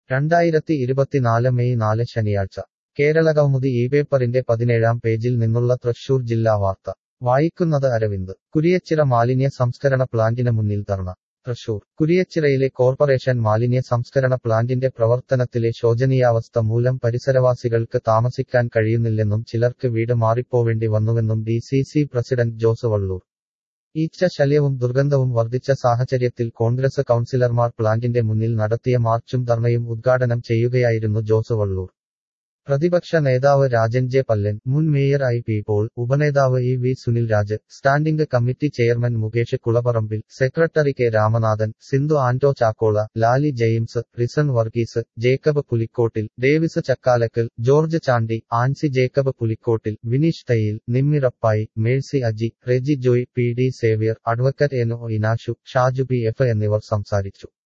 രണ്ടായിരത്തി ഇരുപത്തിനാല് മെയ് നാല് ശനിയാഴ്ച കേരളകൗമുദി ഈ പേപ്പറിന്റെ പതിനേഴാം പേജിൽ നിന്നുള്ള തൃശൂർ ജില്ലാ വാർത്ത വായിക്കുന്നത് അരവിന്ദ് കുരിയച്ചിറ മാലിന്യ സംസ്കരണ പ്ലാന്റിന് മുന്നിൽ ധർണ തൃശൂർ കുരിയച്ചിറയിലെ കോർപ്പറേഷൻ മാലിന്യ സംസ്കരണ പ്ലാന്റിന്റെ പ്രവർത്തനത്തിലെ ശോചനീയാവസ്ഥ മൂലം പരിസരവാസികൾക്ക് താമസിക്കാൻ കഴിയുന്നില്ലെന്നും ചിലർക്ക് വീട് മാറിപ്പോവേണ്ടി വന്നുവെന്നും D C C president Jose Valloor ഈച്ച ശല്യവും ദുർഗന്ധവും വർദ്ധിച്ച സാഹചര്യത്തിൽ കോൺഗ്രസ് കൗൺസിലർമാർ പ്ലാന്റിന്റെ മുന്നിൽ നടത്തിയ മാർച്ചും ധർണയും ഉദ്ഘാടനം ചെയ്യുകയായിരുന്നു ജോസ് വള്ളൂർ പ്രതിപക്ഷ നേതാവ് രാജൻ ജെ പല്ലൻ മുൻ മേയർ ഐ പി പോൾ ഉപനേതാവ് E V Sunil Raj standing committee chairman Mukesh Kulaparambil secretary K Ramanathan Sindhu Anto Chakkola Lali James Rison Varghese Jacob Pulikottil Davis Chakkalakkal George Chandy Ancy Jacob Pulikottil Vineesh Thayyil Nimmi Rappai Mercy Aji Reji Joy P D Xavier advocate N O Inashu Shaju P F എന്നിവർ സംസാരിച്ചു